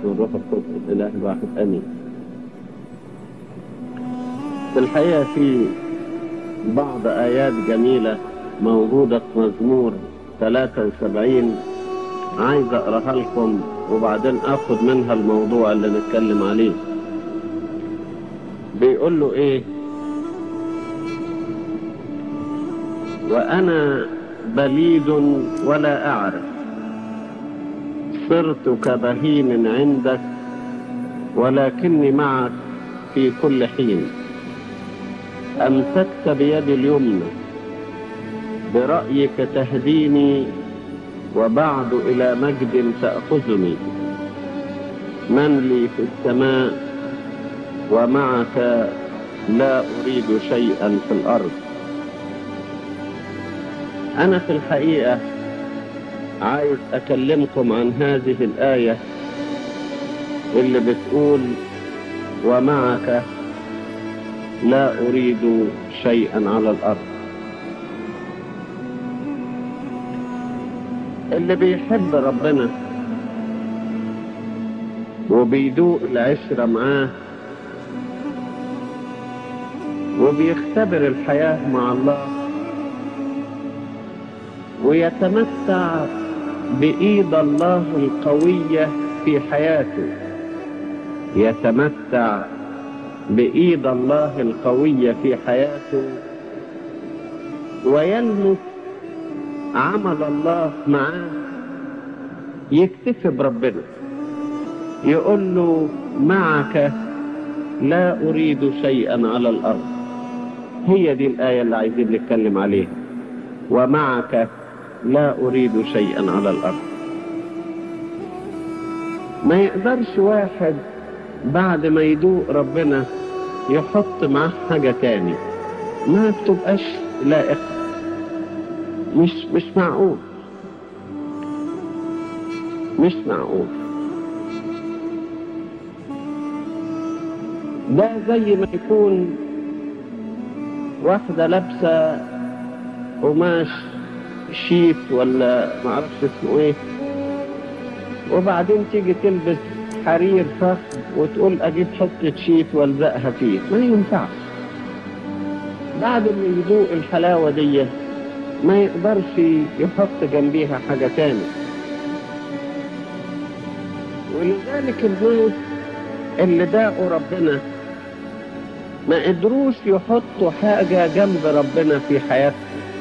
والروح القدس الإله الواحد آمين في الحقيقة في بعض آيات جميلة موجودة في مزمور 73 عايز أقراها لكم وبعدين أخد منها الموضوع اللي نتكلم عليه بيقول له إيه وأنا بليد ولا أعرف صرت كبهيم عندك ولكني معك في كل حين أمسكت بيدي اليمنى برأيك تهديني وبعد إلى مجد تأخذني من لي في السماء ومعك لا أريد شيئا في الأرض أنا في الحقيقة عايز أكلمكم عن هذه الآية اللي بتقول ومعك لا أريد شيئا على الأرض اللي بيحب ربنا وبيدوق العشرة معاه وبيختبر الحياة مع الله ويتمتع بإيد الله القوية في حياته يتمتع بإيد الله القوية في حياته ويلمس عمل الله معاه يكتفي بربنا يقول له معك لا أريد شيئا على الأرض هي دي الآية اللي عايزين نتكلم عليها ومعك لا أريد شيئا على الأرض ما يقدرش واحد بعد ما يدوق ربنا يحط معاه حاجة تاني ما بتبقاش لائقة مش مش معقول مش معقول ده زي ما يكون واحدة لابسة قماش شيت ولا معرفش اسمه ايه وبعدين تيجي تلبس حرير فخم وتقول اجيب حتة شيت والزقها فيه ما ينفعش بعد ما يذوق الحلاوة دي ما يقدرش يحط جنبيها حاجة تاني ولذلك الناس اللي داقوا ربنا ما قدروش يحطوا حاجة جنب ربنا في حياتهم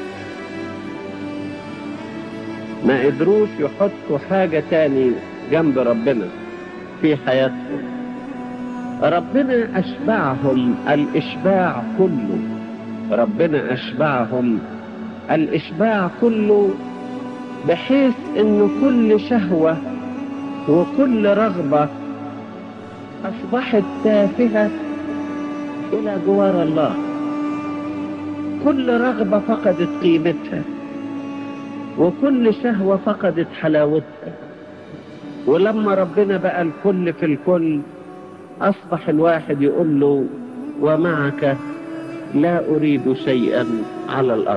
ما قدروش يحطوا حاجة تاني جنب ربنا في حياتهم ربنا أشبعهم الإشباع كله ربنا أشبعهم الإشباع كله بحيث أن كل شهوة وكل رغبة أصبحت تافهة إلى جوار الله كل رغبة فقدت قيمتها وكل شهوة فقدت حلاوتها ولما ربنا بقى الكل في الكل أصبح الواحد يقول له ومعك لا أريد شيئا على الأرض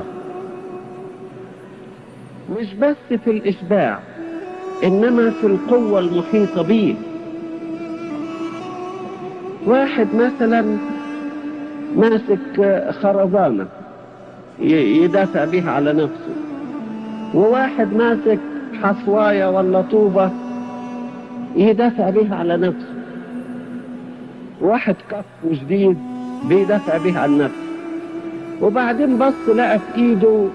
مش بس في الإشباع إنما في القوة المحيطة به واحد مثلا ماسك خرزانة يدافع بها على نفسه وواحد ماسك حصواية ولا طوبة يدافع بها على نفسه واحد كف جديد بيدافع بها عن نفسه وبعدين بص لقى في ايده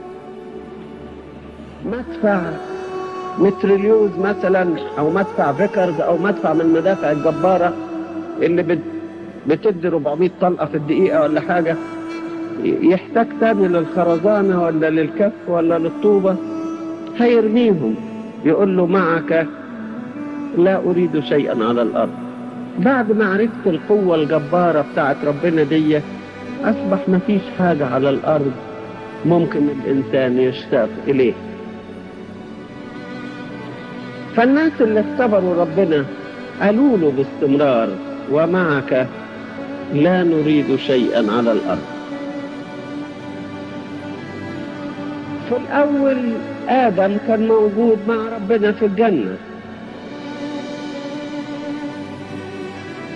مدفع متريليوز مثلا او مدفع فيكرز او مدفع من المدافع الجبارة اللي بت بتدي 400 طلقة في الدقيقة ولا حاجة يحتاج تاني للخرزانة ولا للكف ولا للطوبة هيرميهم يقول له معك لا أريد شيئا على الأرض بعد ما عرفت القوة الجبارة بتاعت ربنا دي أصبح ما فيش حاجة على الأرض ممكن الإنسان يشتاق إليه فالناس اللي اختبروا ربنا قالوا له باستمرار ومعك لا نريد شيئا على الأرض في الأول آدم كان موجود مع ربنا في الجنة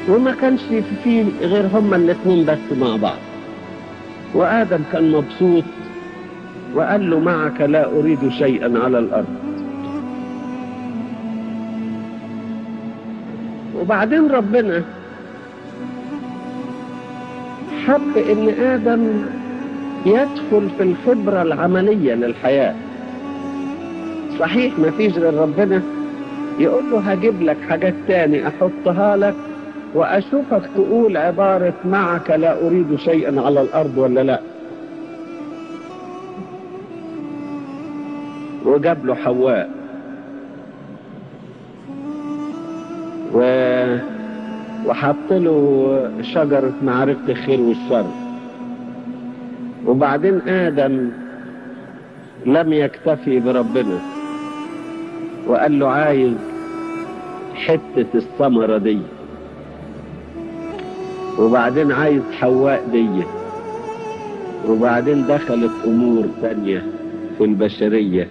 وما كانش فيه غير هما الاثنين بس مع بعض وآدم كان مبسوط وقال له معك لا أريد شيئا على الأرض وبعدين ربنا حب ان ادم يدخل في الخبرة العملية للحياة صحيح ما فيش غير ربنا يقول له هجيب لك حاجات تاني احطها لك واشوفك تقول عبارة معك لا اريد شيئا على الارض ولا لا وجاب له حواء و... وحط له شجرة معرفة الخير والشر وبعدين آدم لم يكتفي بربنا وقال له عايز حتة الثمرة دي وبعدين عايز حواء دي وبعدين دخلت أمور تانية في البشرية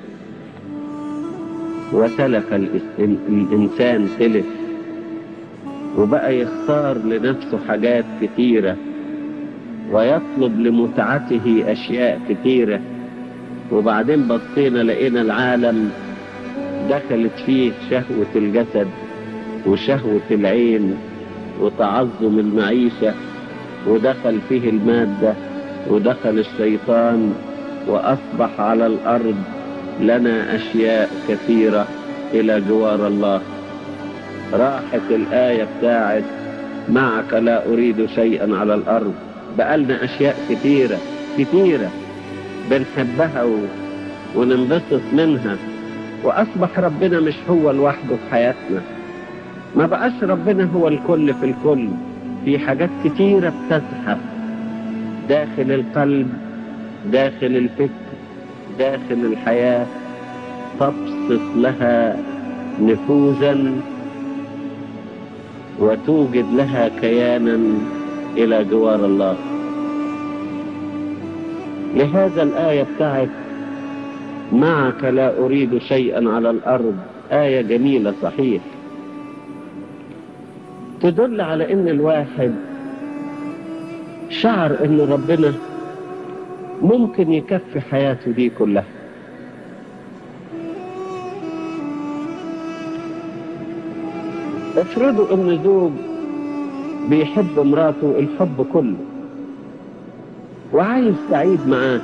وتلف الإنسان تلف وبقى يختار لنفسه حاجات كتيرة ويطلب لمتعته أشياء كتيرة وبعدين بصينا لقينا العالم دخلت فيه شهوة الجسد وشهوة العين وتعظم المعيشة ودخل فيه المادة ودخل الشيطان وأصبح على الأرض لنا أشياء كثيرة إلى جوار الله راحت الآية بتاعت معك لا أريد شيئا على الأرض بقالنا أشياء كثيرة كثيرة بنحبها و... وننبسط منها وأصبح ربنا مش هو لوحده في حياتنا ما بقاش ربنا هو الكل في الكل في حاجات كتيرة بتزحف داخل القلب داخل الفكر داخل الحياة تبسط لها نفوذا وتوجد لها كيانا إلى جوار الله لهذا الآية بتاعت معك لا أريد شيئا على الأرض آية جميلة صحيح تدل على ان الواحد شعر ان ربنا ممكن يكفي حياته دي كلها افرضوا ان زوج بيحب مراته الحب كله وعايز سعيد معاه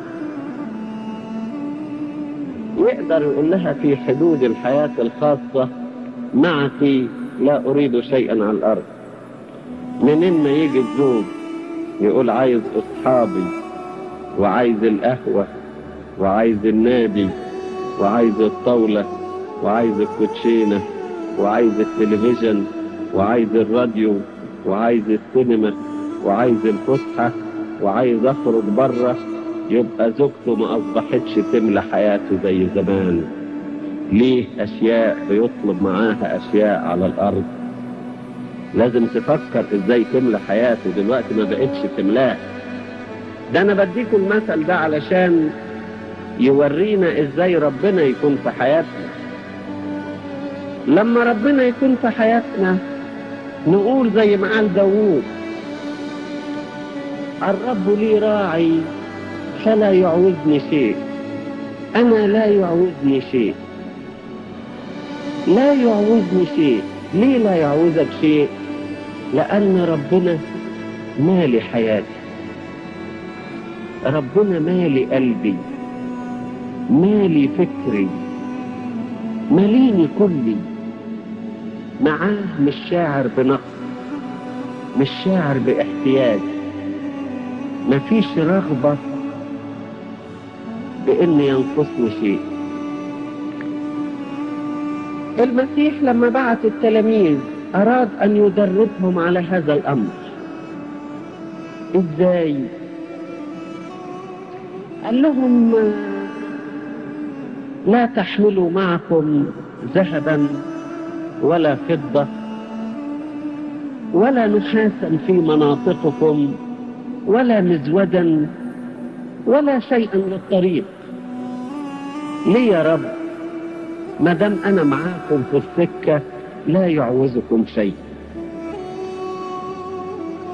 يقدر يقول لها في حدود الحياة الخاصة معك لا أريد شيئا على الأرض منين ما يجي الزوج يقول عايز أصحابي وعايز القهوة وعايز النادي وعايز الطاولة وعايز الكوتشينة وعايز التلفزيون وعايز الراديو وعايز السينما وعايز الفسحة وعايز أخرج بره يبقى زوجته ما أصبحتش تملى حياته زي زمان ليه أشياء بيطلب معاها أشياء على الأرض لازم تفكر إزاي تملى حياته دلوقتي ما بقتش تملاه ده أنا بديكم المثل ده علشان يورينا إزاي ربنا يكون في حياتنا لما ربنا يكون في حياتنا نقول زي ما قال داوود الرب لي راعي فلا يعوزني شيء أنا لا يعوزني شيء لا يعوزني شيء ليه لا يعوزك شيء لأن ربنا مالي حياتي ربنا مالي قلبي مالي فكري ماليني كلي معاه مش شاعر بنقص مش شاعر باحتياج مفيش رغبة بأن ينقصني شيء المسيح لما بعت التلاميذ أراد أن يدربهم على هذا الأمر إزاي؟ قال لهم لا تحملوا معكم ذهبا ولا فضة ولا نحاسا في مناطقكم ولا مزودا ولا شيئا للطريق ليه يا رب ما دام انا معاكم في السكه لا يعوزكم شيء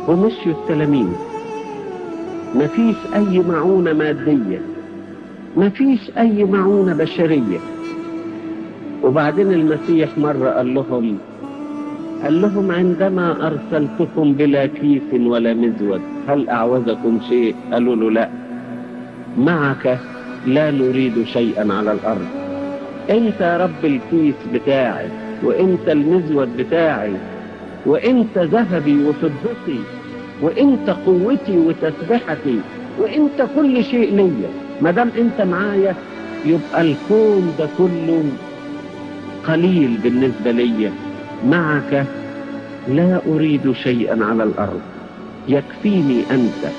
ومشيوا التلاميذ مفيش أي معونة مادية مفيش أي معونة بشرية وبعدين المسيح مرة قال لهم قال لهم عندما أرسلتكم بلا كيس ولا مزود هل أعوزكم شيء قالوا له لا معك لا نريد شيئا على الأرض أنت يا رب الكيس بتاعي وأنت المزود بتاعي وأنت ذهبي وفضتي وأنت قوتي وتسبحتي وأنت كل شيء ليا ما دام أنت معايا يبقى الكون ده كله قليل بالنسبة ليا معك لا أريد شيئا على الأرض يكفيني أنت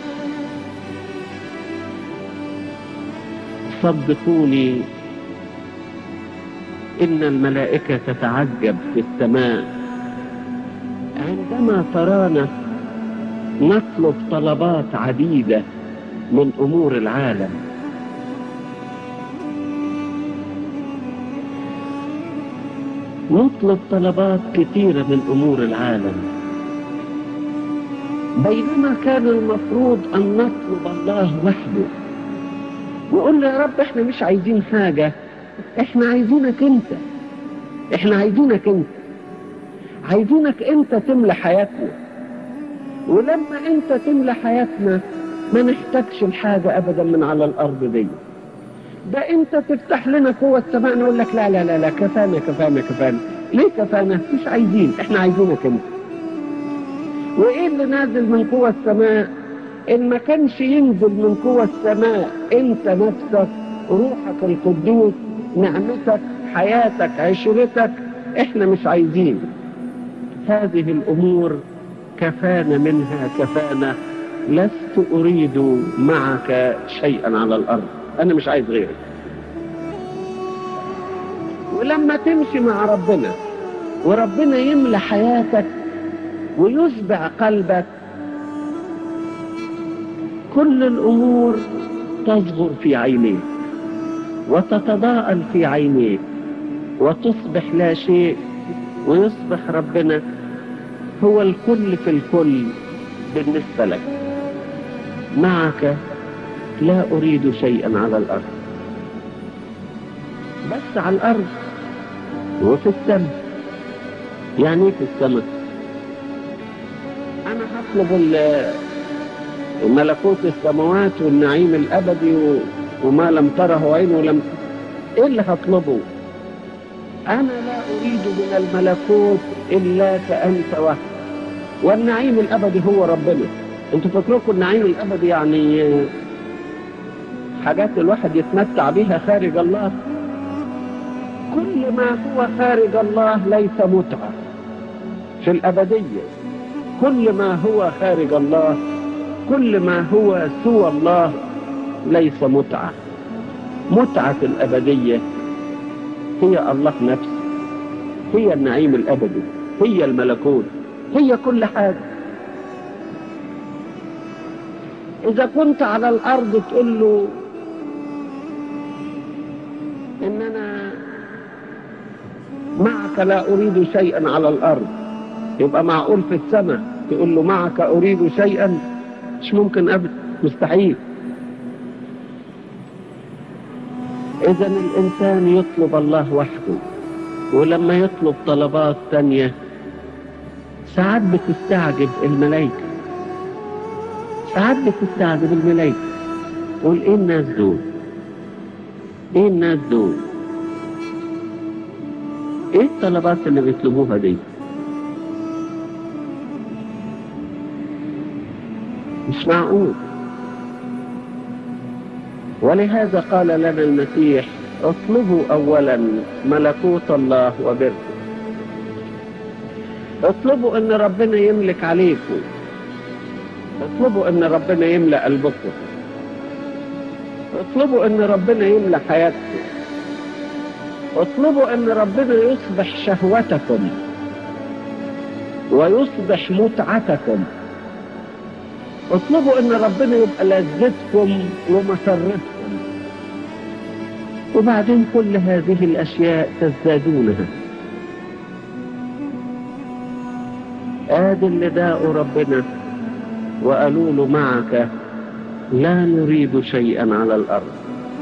صدقوني إن الملائكة تتعجب في السماء عندما ترانا نطلب طلبات عديدة من أمور العالم نطلب طلبات كثيرة من أمور العالم بينما كان المفروض أن نطلب الله وحده وقول له يا رب احنا مش عايزين حاجة احنا عايزينك انت احنا عايزينك انت عايزينك انت تملى حياتنا ولما انت تملى حياتنا ما نحتاجش الحاجة ابدا من على الارض دي ده انت تفتح لنا قوة السماء نقول لك لا لا لا لا كفانا كفانا كفانا ليه كفانا مش عايزين احنا عايزينك انت وايه اللي نازل من قوة السماء ان ما كانش ينزل من قوة السماء انت نفسك روحك القدوس نعمتك حياتك عشرتك احنا مش عايزين هذه الامور كفانا منها كفانا لست اريد معك شيئا على الارض انا مش عايز غيرك ولما تمشي مع ربنا وربنا يملى حياتك ويشبع قلبك كل الامور تصغر في عينيك وتتضاءل في عينيك وتصبح لا شيء ويصبح ربنا هو الكل في الكل بالنسبة لك معك لا أريد شيئا على الأرض بس على الأرض وفي السماء يعني ايه في السماء أنا هطلب ملكوت السماوات والنعيم الأبدي وما لم تره عين ولم إيه اللي هطلبه أنا لا أريد من الملكوت إلا كأنت وحدك والنعيم الأبدي هو ربنا انتوا فاكركم النعيم الأبدي يعني حاجات الواحد يتمتع بها خارج الله كل ما هو خارج الله ليس متعة في الأبدية كل ما هو خارج الله كل ما هو سوى الله ليس متعة متعة الأبدية هي الله نفسه هي النعيم الأبدي هي الملكوت هي كل حاجة إذا كنت على الأرض تقول له إن أنا معك لا أريد شيئا على الأرض يبقى معقول في السماء تقول له معك أريد شيئا مش ممكن أبدا مستحيل إذا الإنسان يطلب الله وحده ولما يطلب طلبات تانية ساعات بتستعجب الملائكة ساعات بتستعجب الملائكة تقول إيه الناس دول؟ إيه الناس دول؟ إيه الطلبات اللي بيطلبوها دي؟ مش معقول ولهذا قال لنا المسيح اطلبوا اولا ملكوت الله وبره اطلبوا ان ربنا يملك عليكم اطلبوا ان ربنا يملأ قلبكم اطلبوا ان ربنا يملأ حياتكم اطلبوا ان ربنا يصبح شهوتكم ويصبح متعتكم اطلبوا ان ربنا يبقى لذتكم ومسرتكم وبعدين كل هذه الاشياء تزدادونها ادي اللي داء ربنا وقالوا له معك لا نريد شيئا على الأرض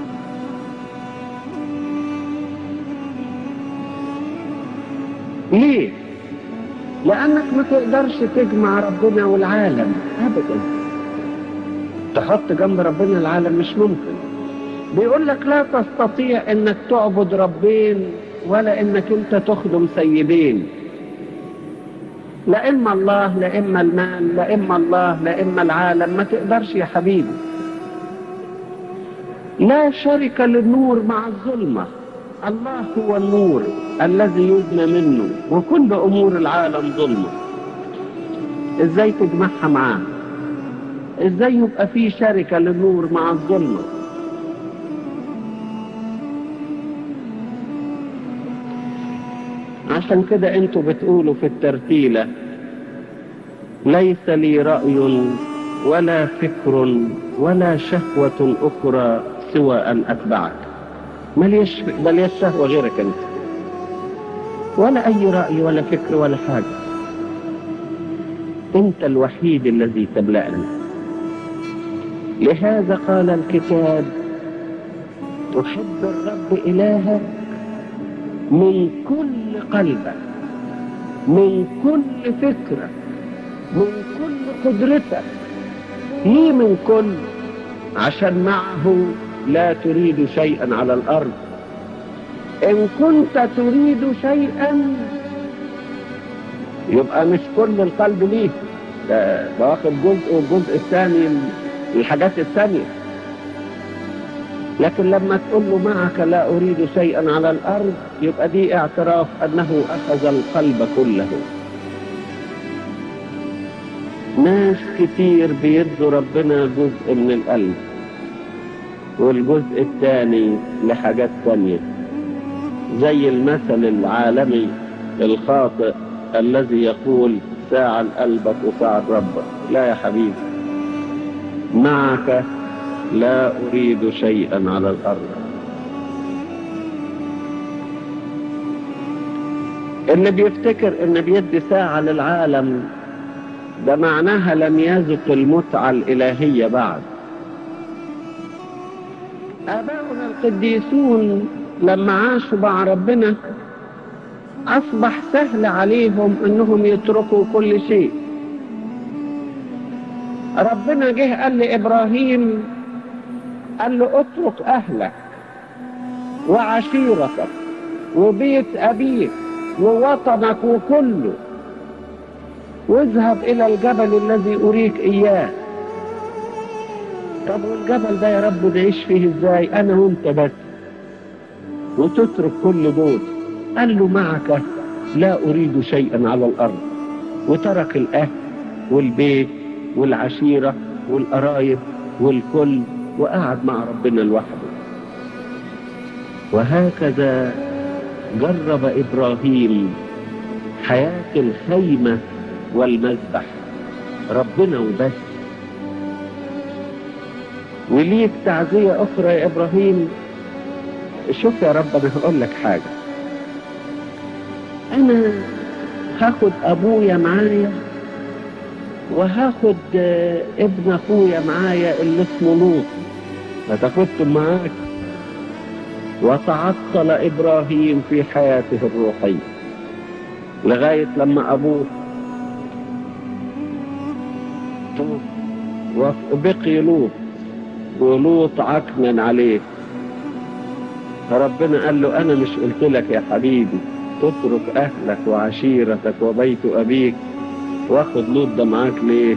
ليه؟ لأنك ما تقدرش تجمع ربنا والعالم أبدا تحط جنب ربنا العالم مش ممكن بيقول لك لا تستطيع انك تعبد ربين ولا انك انت تخدم سيدين لا اما الله لا اما المال لا اما الله لا اما العالم ما تقدرش يا حبيبي لا شرك للنور مع الظلمة الله هو النور الذي يبنى منه وكل امور العالم ظلمة ازاي تجمعها معاه ازاي يبقى في شركة للنور مع الظلمة عشان كده انتوا بتقولوا في الترتيلة ليس لي رأي ولا فكر ولا شهوة أخرى سوى أن أتبعك مليش مليش شهوة غيرك أنت ولا أي رأي ولا فكر ولا حاجة أنت الوحيد الذي تبلعني لهذا قال الكتاب تحب الرب إلهك من كل قلبك من كل فكرك من كل قدرتك ليه من كل عشان معه لا تريد شيئا على الأرض إن كنت تريد شيئا يبقى مش كل القلب ليه ده واخد جزء والجزء الثاني الحاجات الثانية لكن لما تقول له معك لا أريد شيئا على الأرض يبقى دي اعتراف أنه أخذ القلب كله ناس كتير بيدوا ربنا جزء من القلب والجزء الثاني لحاجات تانية زي المثل العالمي الخاطئ الذي يقول ساعة قلبك وساعة ربك لا يا حبيبي معك لا أريد شيئا على الأرض اللي بيفتكر ان بيدي ساعة للعالم ده معناها لم يذق المتعة الإلهية بعد آباؤنا القديسون لما عاشوا مع ربنا أصبح سهل عليهم أنهم يتركوا كل شيء ربنا جه قال لإبراهيم قال له اترك أهلك وعشيرتك وبيت أبيك ووطنك وكله واذهب إلى الجبل الذي أريك إياه طب والجبل ده يا رب نعيش فيه ازاي أنا وأنت بس وتترك كل دول قال له معك لا أريد شيئا على الأرض وترك الأهل والبيت والعشيرة والقرايب والكل وقعد مع ربنا لوحده وهكذا جرب إبراهيم حياة الخيمة والمذبح ربنا وبس وليك تعزية أخرى يا إبراهيم شوف يا رب أنا هقول لك حاجة أنا هاخد أبويا معايا وهاخد ابن أخويا معايا اللي اسمه لوط هتاخدهم معاك وتعطل إبراهيم في حياته الروحية لغاية لما أبوه وبقي لوط ولوط عكنا عليه فربنا قال له أنا مش قلت لك يا حبيبي تترك أهلك وعشيرتك وبيت أبيك واخد لوط ده معاك ليه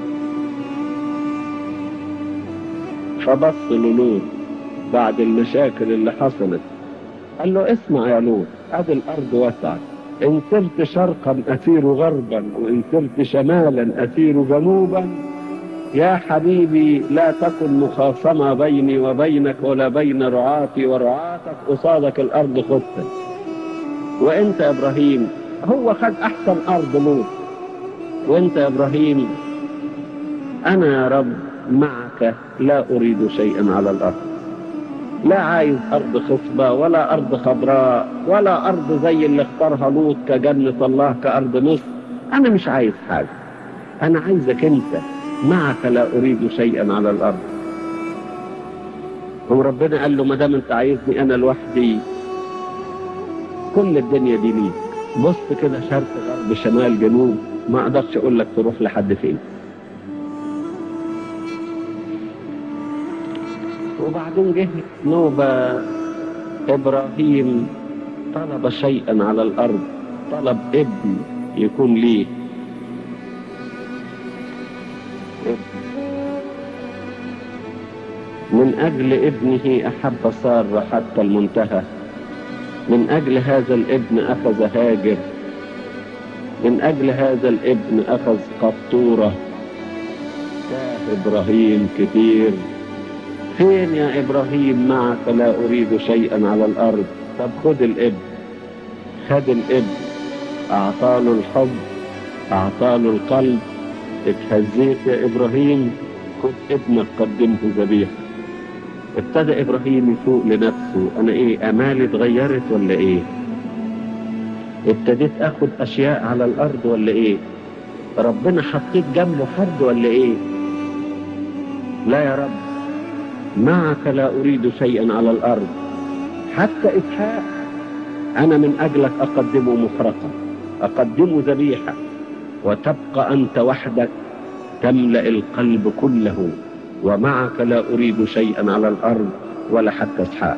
فبص له لوط بعد المشاكل اللي حصلت قال له اسمع يا لوط ادي الارض وسعت ان سرت شرقا اسير غربا وان سرت شمالا اسير جنوبا يا حبيبي لا تكن مخاصمة بيني وبينك ولا بين رعاتي ورعاتك قصادك الارض خطة وانت يا ابراهيم هو خد احسن ارض لوط وانت يا ابراهيم انا يا رب معك لا اريد شيئا على الارض لا عايز أرض خصبة ولا أرض خضراء ولا أرض زي اللي اختارها لوط كجنة الله كأرض مصر أنا مش عايز حاجة أنا عايزك أنت معك لا أريد شيئا على الأرض هو ربنا قال له ما دام انت عايزني انا لوحدي كل الدنيا دي ليك بص كده شرق غرب شمال جنوب ما اقدرش اقول لك تروح لحد فين وبعدين جه نوبة ابراهيم طلب شيئا على الارض طلب ابن يكون ليه ابن من أجل ابنه أحب سارة حتى المنتهى من أجل هذا الابن أخذ هاجر من أجل هذا الابن أخذ قطورة تاه إبراهيم كتير فين يا إبراهيم معك لا أريد شيئا على الأرض طب خد الابن خد الابن أعطاله الحب أعطاله القلب اتهزيت يا إبراهيم خد ابنك قدمه ذبيحه ابتدى ابراهيم يفوق لنفسه انا ايه امالي اتغيرت ولا ايه ابتديت اخد اشياء على الارض ولا ايه ربنا حطيت جنبه حد ولا ايه لا يا رب معك لا اريد شيئا على الارض حتى اسحاق انا من اجلك اقدمه محرقه اقدمه ذبيحه وتبقى انت وحدك تملا القلب كله ومعك لا أريد شيئا على الأرض ولا حتى اسحاق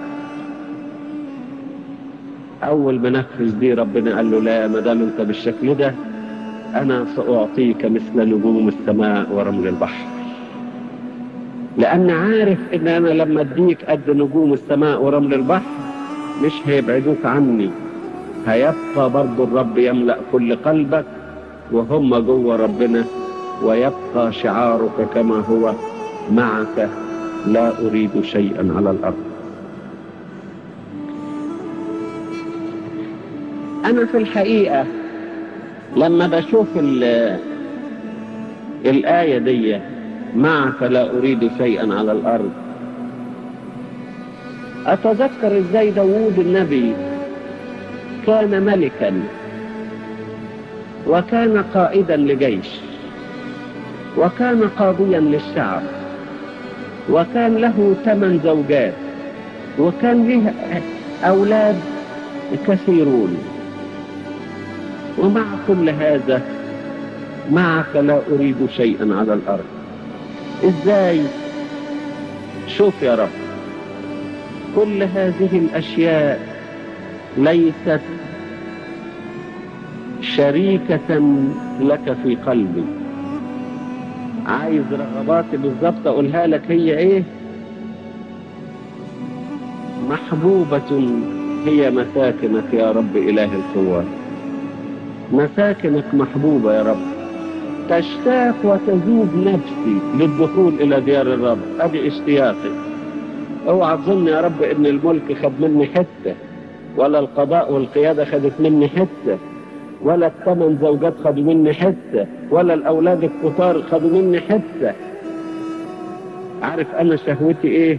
أول ما نفذ دي ربنا قال له لا ما دام أنت بالشكل ده أنا سأعطيك مثل نجوم السماء ورمل البحر لأن عارف إن أنا لما أديك قد نجوم السماء ورمل البحر مش هيبعدوك عني هيبقى برضو الرب يملأ كل قلبك وهم جوه ربنا ويبقى شعارك كما هو معك لا أريد شيئا على الأرض أنا في الحقيقة لما بشوف الآية دي معك لا أريد شيئا على الأرض أتذكر إزاي داوود النبي كان ملكا وكان قائدا لجيش وكان قاضيا للشعب وكان له ثمان زوجات وكان له أولاد كثيرون ومع كل هذا معك لا أريد شيئا على الأرض إزاي شوف يا رب كل هذه الأشياء ليست شريكة لك في قلبي عايز رغباتي بالظبط اقولها لك هي ايه محبوبة هي مساكنك يا رب اله القوات مساكنك محبوبة يا رب تشتاق وتذوب نفسي للدخول الى ديار الرب ادي اشتياقي اوعى تظن يا رب ان الملك خد مني حتة ولا القضاء والقيادة خدت مني حتة ولا الثمان زوجات خدوا مني حتة ولا الأولاد الكتار خدوا مني حتة عارف أنا شهوتي إيه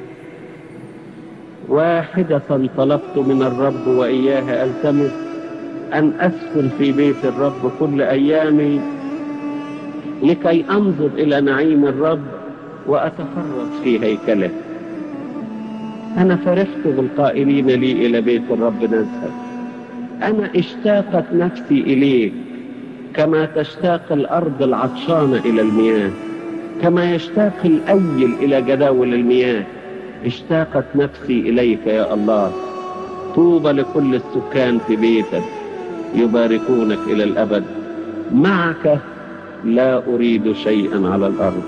واحدة طلبت من الرب وإياها ألتمس أن أسكن في بيت الرب كل أيامي لكي أنظر إلى نعيم الرب وأتفرس في هيكله أنا فرحت بالقائلين لي إلى بيت الرب نذهب أنا اشتاقت نفسي إليك كما تشتاق الأرض العطشانة إلى المياه كما يشتاق الأيل إلى جداول المياه اشتاقت نفسي إليك يا الله طوبى لكل السكان في بيتك يباركونك إلى الأبد معك لا أريد شيئا على الأرض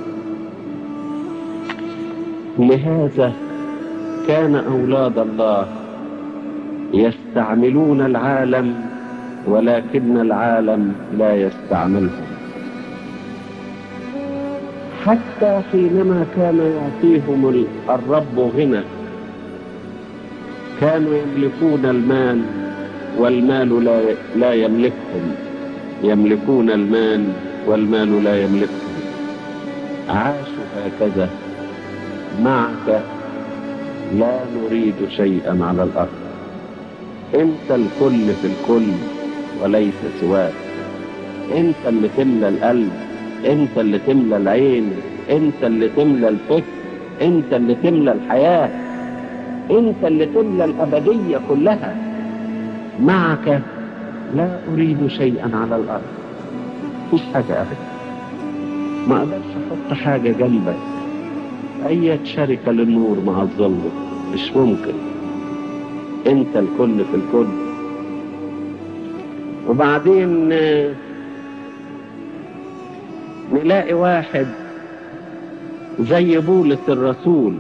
لهذا كان أولاد الله يستعملون العالم ولكن العالم لا يستعملهم حتى حينما كان يعطيهم الرب غنى كانوا يملكون المال والمال لا لا يملكهم يملكون المال والمال لا يملكهم عاشوا هكذا معك لا نريد شيئا على الارض انت الكل في الكل وليس سواك انت اللي تملى القلب انت اللي تملى العين انت اللي تملى الفكر انت اللي تملى الحياة انت اللي تملى الابدية كلها معك لا اريد شيئا على الارض مفيش حاجة ابدا ما اقدرش احط حاجة جنبك اي شركة للنور مع الظل مش ممكن انت الكل في الكل وبعدين نلاقي واحد زي بولس الرسول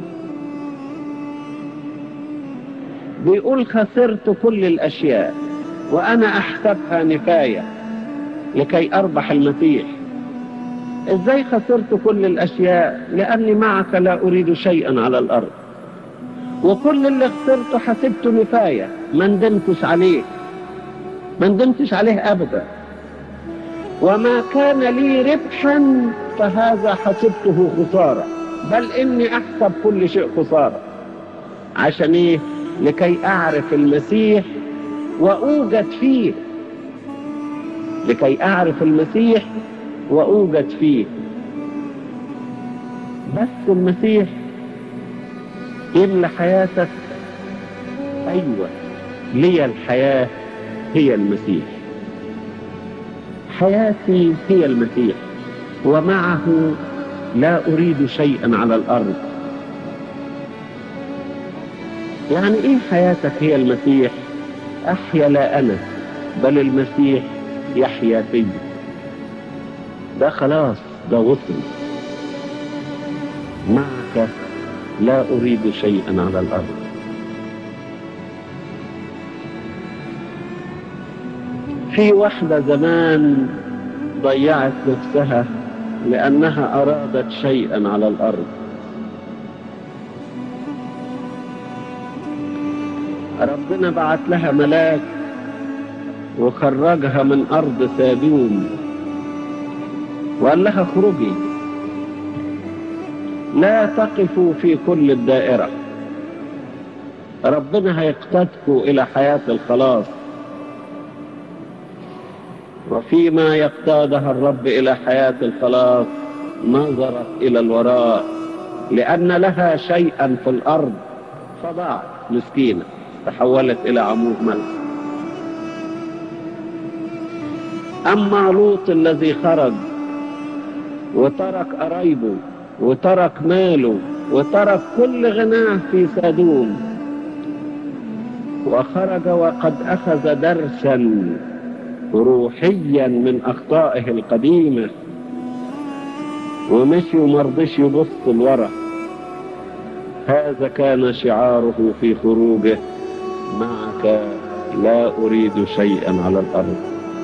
بيقول خسرت كل الاشياء وانا احسبها نفايه لكي اربح المسيح ازاي خسرت كل الاشياء لاني معك لا اريد شيئا على الارض وكل اللي خسرته حسبته نفايه ما ندمتش عليه ما ندمتش عليه ابدا وما كان لي ربحا فهذا حسبته خساره بل اني احسب كل شيء خساره عشان ايه لكي اعرف المسيح واوجد فيه لكي اعرف المسيح واوجد فيه بس المسيح يملى حياتك ايوه لي الحياه هي المسيح حياتي هي المسيح ومعه لا اريد شيئا على الارض يعني ايه حياتك هي المسيح احيا لا انا بل المسيح يحيا فيا ده خلاص ده وصل معك لا اريد شيئا على الارض في واحدة زمان ضيعت نفسها لأنها أرادت شيئا على الأرض ربنا بعت لها ملاك وخرجها من أرض سادوم وقال لها اخرجي لا تقفوا في كل الدائرة ربنا هيقتدكوا إلى حياة الخلاص وفيما يقتادها الرب إلى حياة الخلاص نظرت إلى الوراء لأن لها شيئا في الأرض فضاعت مسكينة تحولت إلى عمود ملك أما لوط الذي خرج وترك قرايبه وترك ماله وترك كل غناه في سادوم وخرج وقد أخذ درسا روحيا من أخطائه القديمة ومشي ومرضش يبص لورا هذا كان شعاره في خروجه معك لا أريد شيئا على الأرض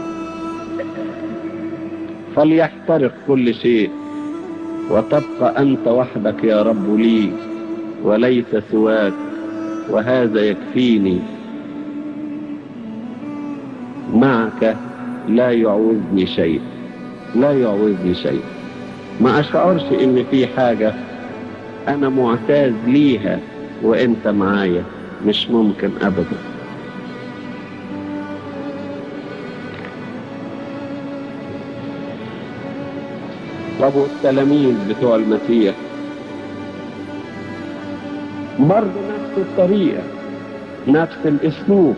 فليحترق كل شيء وتبقى أنت وحدك يا رب لي وليس سواك وهذا يكفيني معك لا يعوزني شيء لا يعوزني شيء ما أشعرش إن في حاجة أنا معتاز ليها وأنت معايا مش ممكن أبدا طب والتلاميذ بتوع المسيح برضه نفس الطريقة نفس الأسلوب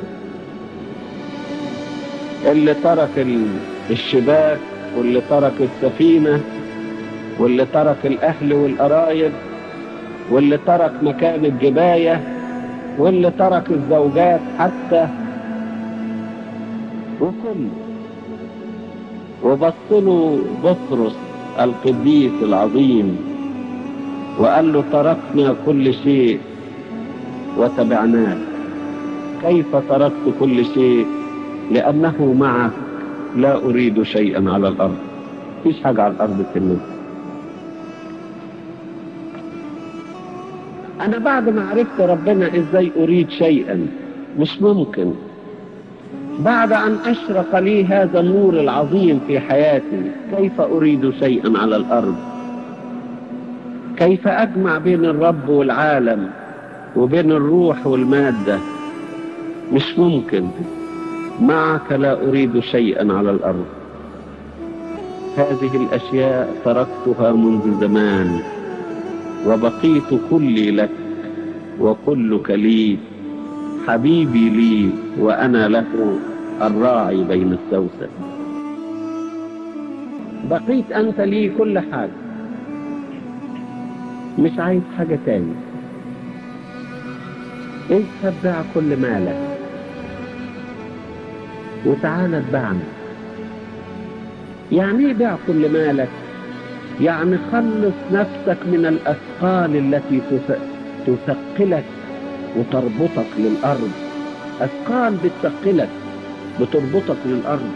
اللي ترك الشباك واللي ترك السفينة واللي ترك الأهل والقرايب واللي ترك مكان الجباية واللي ترك الزوجات حتى وكل وبصله بطرس القديس العظيم وقال له تركنا كل شيء وتبعناك كيف تركت كل شيء لأنه معك لا أريد شيئا على الأرض فيش حاجة على الأرض تلمس أنا بعد ما عرفت ربنا إزاي أريد شيئا مش ممكن بعد أن أشرق لي هذا النور العظيم في حياتي كيف أريد شيئا على الأرض كيف أجمع بين الرب والعالم وبين الروح والمادة مش ممكن معك لا أريد شيئا على الأرض هذه الأشياء تركتها منذ زمان وبقيت كلي لك وكلك لي حبيبي لي وأنا له الراعي بين السوسن بقيت أنت لي كل حاجة مش عايز حاجة تاني اذهب بيع كل مالك وتعالى اتبعني يعني ايه بيع كل مالك يعني خلص نفسك من الأثقال التي تثقلك وتربطك للأرض أثقال بتثقلك بتربطك للأرض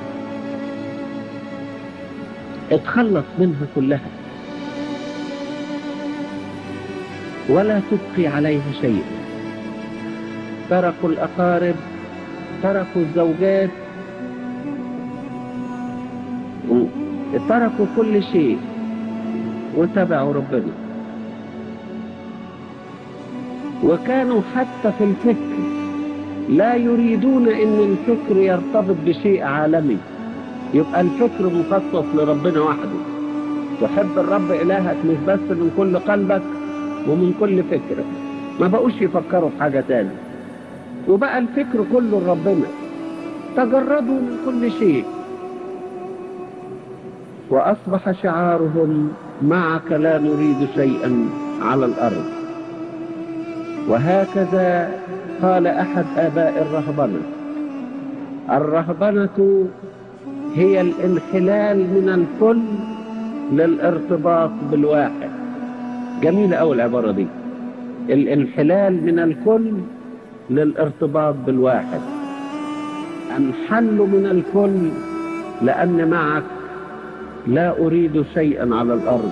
اتخلص منها كلها ولا تبقي عليها شيء تركوا الأقارب تركوا الزوجات تركوا كل شيء وتبعوا ربنا وكانوا حتى في الفكر لا يريدون ان الفكر يرتبط بشيء عالمي يبقى الفكر مخصص لربنا وحده تحب الرب الهك مش بس من كل قلبك ومن كل فكرك ما بقوش يفكروا في حاجة تاني وبقى الفكر كله لربنا تجردوا من كل شيء وأصبح شعارهم معك لا نريد شيئا على الأرض وهكذا قال أحد آباء الرهبنة الرهبنة هي الانحلال من الكل للارتباط بالواحد جميلة أوي العبارة دي الانحلال من الكل للارتباط بالواحد انحل من الكل لأن معك لا أريد شيئا على الأرض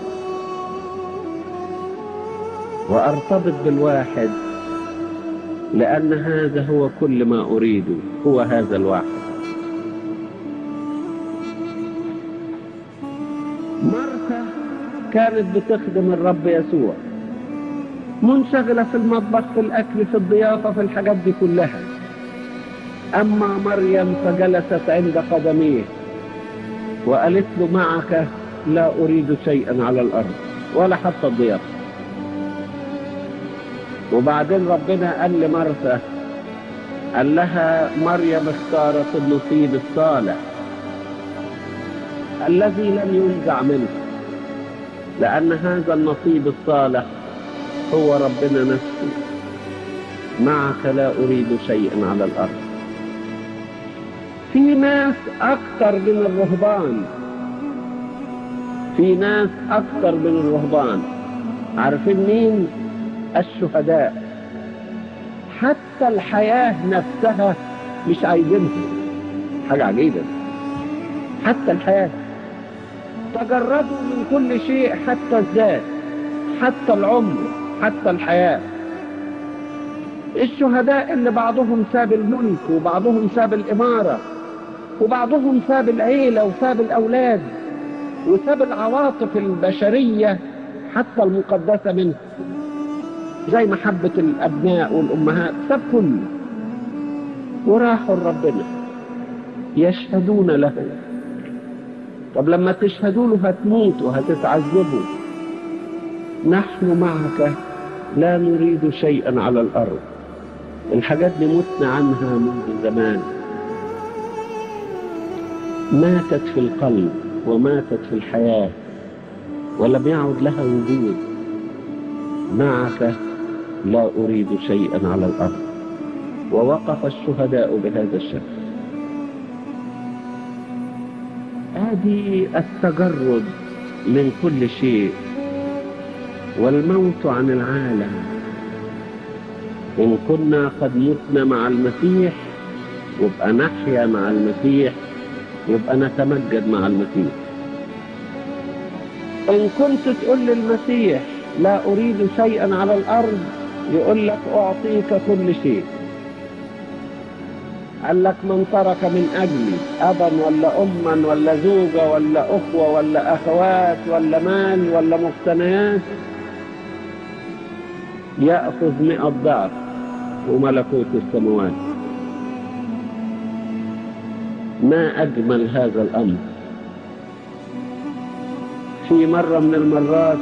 وأرتبط بالواحد لأن هذا هو كل ما أريده هو هذا الواحد مرثا كانت بتخدم الرب يسوع منشغلة في المطبخ في الأكل في الضيافة في الحاجات دي كلها أما مريم فجلست عند قدميه وقالت له معك لا أريد شيئا على الأرض ولا حتى الضيافة وبعدين ربنا قال لمرثا قال لها مريم اختارت النصيب الصالح الذي لم ينزع منه لأن هذا النصيب الصالح هو ربنا نفسه معك لا أريد شيئا على الأرض في ناس أكثر من الرهبان في ناس أكثر من الرهبان عارفين مين الشهداء حتى الحياة نفسها مش عايزينها حاجة عجيبة حتى الحياة تجردوا من كل شيء حتى الذات حتى العمر حتى الحياة الشهداء اللي بعضهم ساب الملك وبعضهم ساب الإمارة وبعضهم ساب العيلة وساب الأولاد وساب العواطف البشرية حتى المقدسة منه زي محبة الأبناء والأمهات ساب كله وراحوا لربنا يشهدون له طب لما تشهدوا له هتموتوا هتتعذبوا نحن معك لا نريد شيئا على الأرض الحاجات دي متنا عنها منذ زمان ماتت في القلب وماتت في الحياة ولم يعد لها وجود معك لا أريد شيئا على الأرض ووقف الشهداء بهذا الشكل هذه التجرد من كل شيء والموت عن العالم إن كنا قد متنا مع المسيح يبقى نحيا مع المسيح يبقى نتمجد مع المسيح إن كنت تقول للمسيح لا أريد شيئا على الأرض يقول لك أعطيك كل شيء قال لك من ترك من أجلي أبا ولا أما ولا زوجة ولا أخوة ولا أخوات ولا مال ولا مقتنيات يأخذ مئة ضعف وملكوت السماوات ما أجمل هذا الأمر في مرة من المرات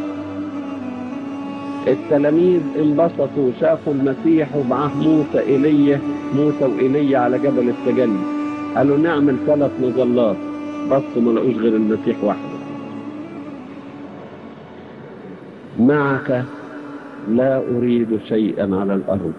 التلاميذ انبسطوا شافوا المسيح ومعاه موسى ايليا موسى وايليا على جبل التجلي قالوا نعمل ثلاث مظلات بصوا ما لقوش غير المسيح وحده معك لا اريد شيئا على الارض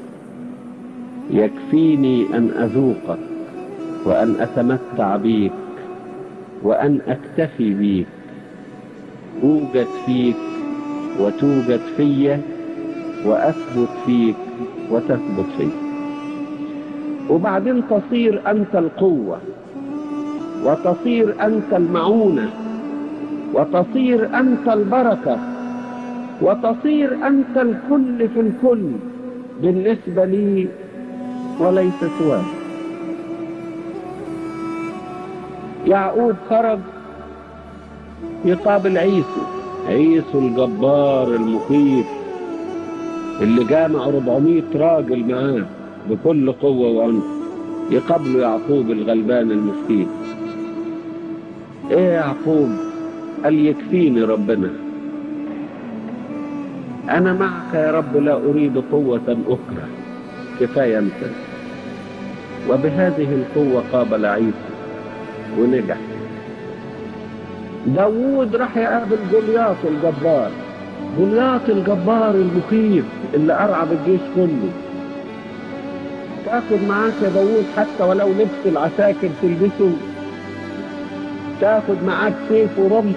يكفيني ان اذوقك وان اتمتع بيك وان اكتفي بيك اوجد فيك وتوجد فيا واثبت فيك وتثبت فيك وبعدين تصير انت القوه وتصير انت المعونه وتصير انت البركه وتصير انت الكل في الكل بالنسبه لي وليس سواك يعقوب خرج يقابل عيسو عيسو الجبار المخيف اللي جامع 400 راجل معاه بكل قوة وعنف يقابله يعقوب الغلبان المسكين ايه يا يعقوب قال يكفيني ربنا انا معك يا رب لا اريد قوة اخرى كفاية انت وبهذه القوة قابل عيسى ونجح داوود راح يقابل جولياط الجبار جولياط الجبار المخيف اللي أرعب الجيش كله تاخد معاك يا داوود حتى ولو لبس العساكر تلبسه تاخد معاك سيف ورمح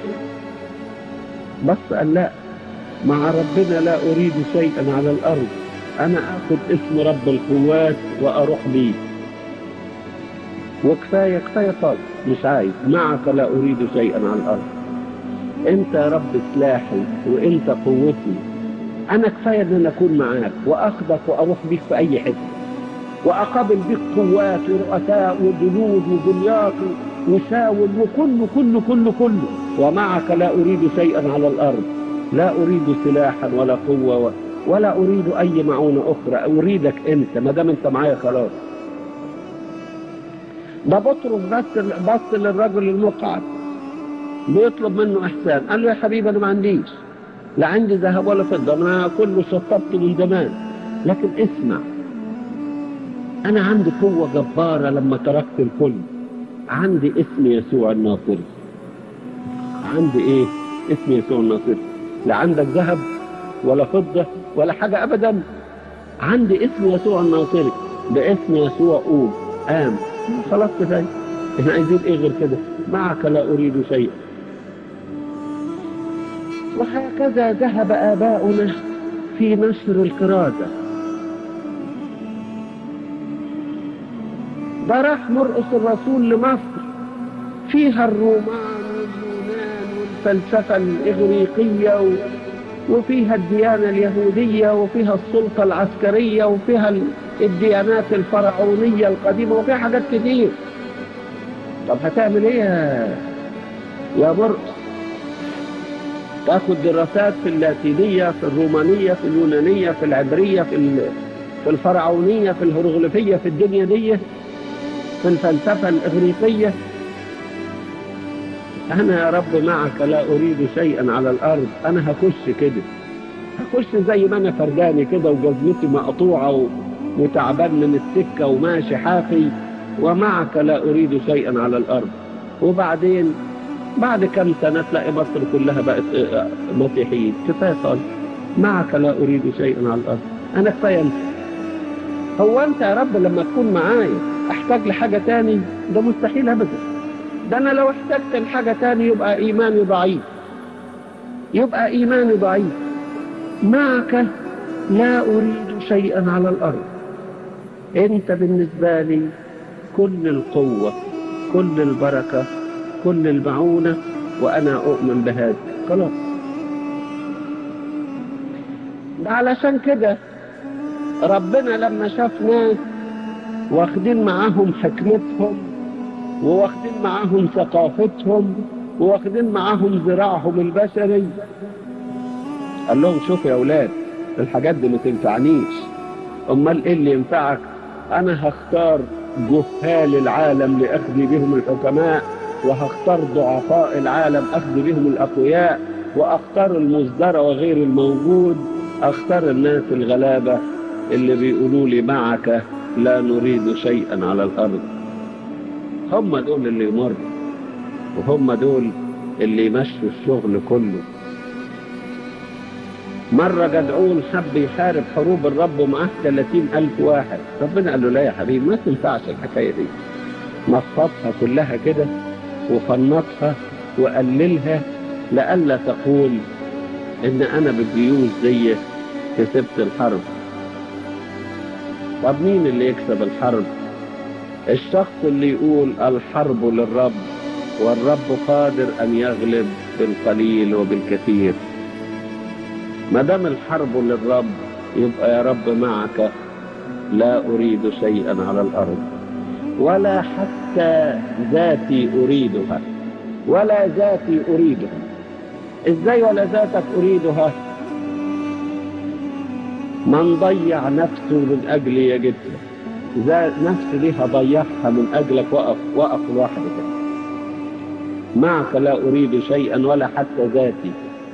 بس قال لا مع ربنا لا أريد شيئا على الأرض أنا آخد اسم رب القوات وأروح بيه وكفاية كفاية خالص مش عايز معك لا أريد شيئا على الأرض أنت يا رب سلاحي وأنت قوتي أنا كفاية إن أنا أكون معاك وأخدك وأروح بيك في أي حتة وأقابل بيك قوات ورؤساء وجنود وجنيات وشاول وكله كله كله كله ومعك لا أريد شيئا على الأرض لا أريد سلاحا ولا قوة ولا أريد أي معونة أخرى أريدك أنت ما دام أنت معايا خلاص ده بطرس بس بص للرجل المقعد بيطلب منه احسان قال له يا حبيبي انا ما عنديش لا عندي ذهب ولا فضه انا كله شطبته من زمان لكن اسمع انا عندي قوه جباره لما تركت الكل عندي اسم يسوع الناصري عندي ايه اسم يسوع الناصري لا عندك ذهب ولا فضه ولا حاجه ابدا عندي اسم يسوع الناصري باسم يسوع قوم قام خلاص كفايه احنا عايزين ايه غير كده معك لا اريد شيئا وهكذا ذهب اباؤنا في نشر الكرازه ده راح مرقس الرسول لمصر فيها الرومان واليونان والفلسفه الاغريقيه و... وفيها الديانه اليهوديه وفيها السلطه العسكريه وفيها الديانات الفرعونيه القديمه وفيها حاجات كتير طب هتعمل ايه يا يا مرقس تاخد دراسات في اللاتينيه في الرومانيه في اليونانيه في العبريه في في الفرعونيه في الهيروغليفيه في الدنيا دي في الفلسفه الاغريقيه انا يا رب معك لا اريد شيئا على الارض انا هخش كده هخش زي ما انا فرجاني كده وجزمتي مقطوعه وتعبان من السكه وماشي حافي ومعك لا اريد شيئا على الارض وبعدين بعد كم سنه تلاقي مصر كلها بقت مسيحيين كفايه خالص معك لا اريد شيئا على الارض انا كفايه انت هو انت يا رب لما تكون معايا احتاج لحاجه تاني ده مستحيل ابدا ده انا لو احتجت لحاجه تاني يبقى ايماني ضعيف يبقى ايماني ضعيف معك لا اريد شيئا على الارض انت بالنسبه لي كل القوه كل البركه كل المعونه وانا اؤمن بهذا خلاص ده علشان كده ربنا لما شاف ناس واخدين معاهم حكمتهم وواخدين معاهم ثقافتهم وواخدين معاهم ذراعهم البشري قال لهم شوفوا يا اولاد الحاجات دي ما تنفعنيش امال ايه اللي ينفعك انا هختار جهال العالم لاخذي بهم الحكماء وهختار ضعفاء العالم أخذ بهم الأقوياء وأختار المصدر وغير الموجود أختار الناس الغلابة اللي بيقولوا لي معك لا نريد شيئا على الأرض هم دول اللي يمروا وهم دول اللي يمشوا الشغل كله مرة جدعون حب يحارب حروب الرب ومعاه 30 ألف واحد ربنا قال له لا يا حبيبي ما تنفعش الحكاية دي نصفها كلها كده وفنطها وقللها لئلا تقول ان انا بالجيوش دي كسبت الحرب طب مين اللي يكسب الحرب الشخص اللي يقول الحرب للرب والرب قادر ان يغلب بالقليل وبالكثير ما دام الحرب للرب يبقى يا رب معك لا اريد شيئا على الارض ولا حتى ذاتي اريدها ولا ذاتي اريدها ازاي ولا ذاتك اريدها من ضيع نفسه من اجلي يجدها ذات نفسي دي هضيعها من اجلك وقف وقف لوحدك معك لا اريد شيئا ولا حتى ذاتي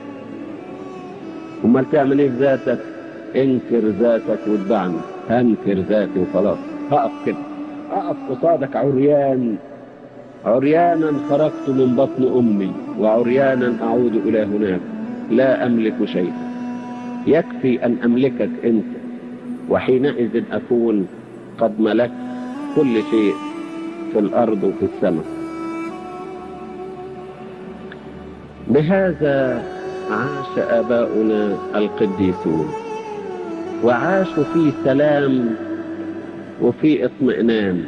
امال تعمل ايه في ذاتك انكر ذاتك واتبعني هنكر ذاتي وخلاص هقف كده اقف قصادك عريان عريانا خرجت من بطن امي وعريانا اعود الى هناك لا املك شيئا يكفي ان املكك انت وحينئذ اكون قد ملكت كل شيء في الارض وفي السماء بهذا عاش اباؤنا القديسون وعاشوا في سلام وفي اطمئنان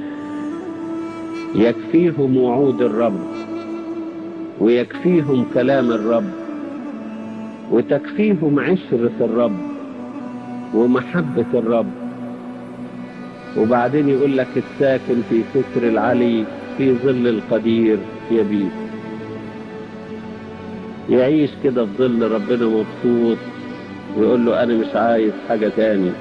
يكفيهم وعود الرب ويكفيهم كلام الرب وتكفيهم عشرة الرب ومحبة الرب وبعدين يقول لك الساكن في ستر العلي في ظل القدير يبيت يعيش كده في ظل ربنا مبسوط ويقول له انا مش عايز حاجة تاني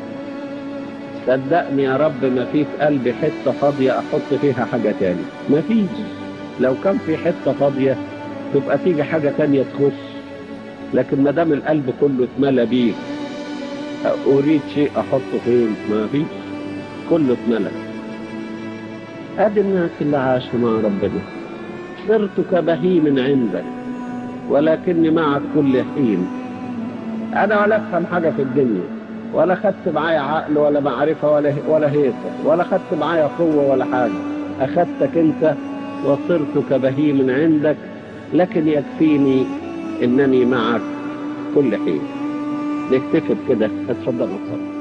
صدقني يا رب ما في في قلبي حتة فاضية احط فيها حاجة تاني ما فيش لو كان في حتة فاضية تبقى تيجي حاجة تانية تخش لكن ما دام القلب كله اتملى بيه اريد شيء احطه فين ما فيش كله اتملى ادي الناس اللي عاشوا مع ربنا صرت كبهيم عندك ولكني معك كل حين انا ولا افهم حاجه في الدنيا ولا خدت معايا عقل ولا معرفه ولا ولا هيصه ولا خدت معايا قوه ولا حاجه اخذتك انت وصرت كبهيم عندك لكن يكفيني انني معك كل حين نكتفي بكده اتفضل اتفضل